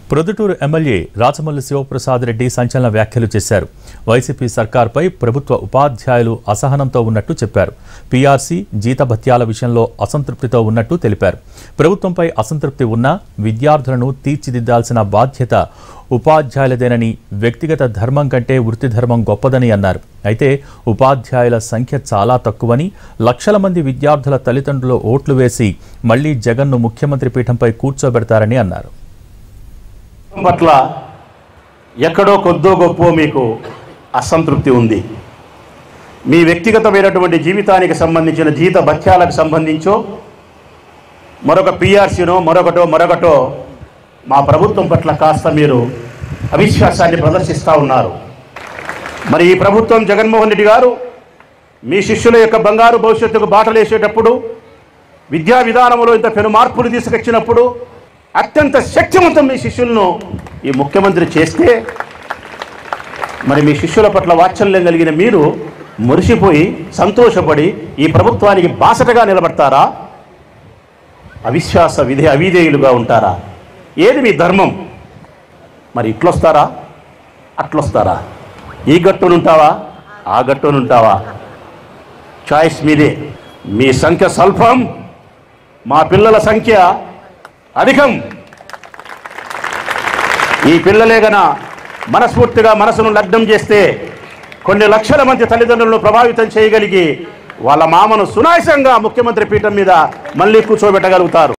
Proddatur MLA Rachamalli Shivaprasad Reddy సంచలన వ్యాఖ్యలు చేశారు వైసీపీ సర్కార్పై ప్రభుత్వ ఉపాధ్యాయులు అసహనంతో ఉన్నట్టు చెప్పారు పీఆర్సీ జీతభత్యాల విషయంలో అసంతృప్తితో ఉన్నట్టు తెలిపారు ప్రభుత్వంపై అసంతృప్తి ఉన్నా విద్యార్థులను తీర్చిదిద్దాల్సిన బాధ్యత ఉపాధ్యాయులదేనని వ్యక్తిగత ధర్మం కంటే వృత్తి ధర్మం గొప్పదని అన్నారు అయితే ఉపాధ్యాయుల సంఖ్య చాలా తక్కువని లక్షల మంది విద్యార్థుల తల్లిదండ్రులు ఓట్లు వేసి మళ్లీ జగన్ను ముఖ్యమంత్రి పీఠంపై కూర్చోబెడతారని అన్నారు పట్ల ఎక్కడో కొద్దో గొప్పో మీకు అసంతృప్తి ఉంది మీ వ్యక్తిగతమైనటువంటి జీవితానికి సంబంధించిన జీత భత్యాలకు సంబంధించో మరొక పిఆర్సీనో మరొకటో మరొకటో మా ప్రభుత్వం పట్ల కాస్త మీరు అవిశ్వాసాన్ని ప్రదర్శిస్తూ ఉన్నారు మరి ఈ ప్రభుత్వం జగన్మోహన్ రెడ్డి గారు మీ శిష్యుల యొక్క బంగారు భవిష్యత్తుకు బాటలేసేటప్పుడు విద్యా విధానంలో ఇంత పెను మార్పులు తీసుకొచ్చినప్పుడు అత్యంత శక్తివంతం మీ శిష్యులను ఈ ముఖ్యమంత్రి చేస్తే మరి మీ శిష్యుల పట్ల వాత్సల్యం కలిగిన మీరు మురిసిపోయి సంతోషపడి ఈ ప్రభుత్వానికి బాసటగా నిలబడతారా అవిశ్వాస విధే అవిధేయులుగా ఉంటారా ఏది మీ ధర్మం మరి ఇట్లొస్తారా అట్లొస్తారా ఈ గట్టునుంటావా ఆ గట్టునుంటావా చాయిస్ మీదే మీ సంఖ్య స్వల్పం మా పిల్లల సంఖ్య అధికం ఈ పిల్లలే గన మనస్ఫూర్తిగా మనసును లగ్నం చేస్తే కొన్ని లక్షల మంది తల్లిదండ్రులను ప్రభావితం చేయగలిగి వాళ్ళ మామను సునాయసంగా ముఖ్యమంత్రి పీఠం మీద మళ్ళీ కూర్చోబెట్టగలుగుతారు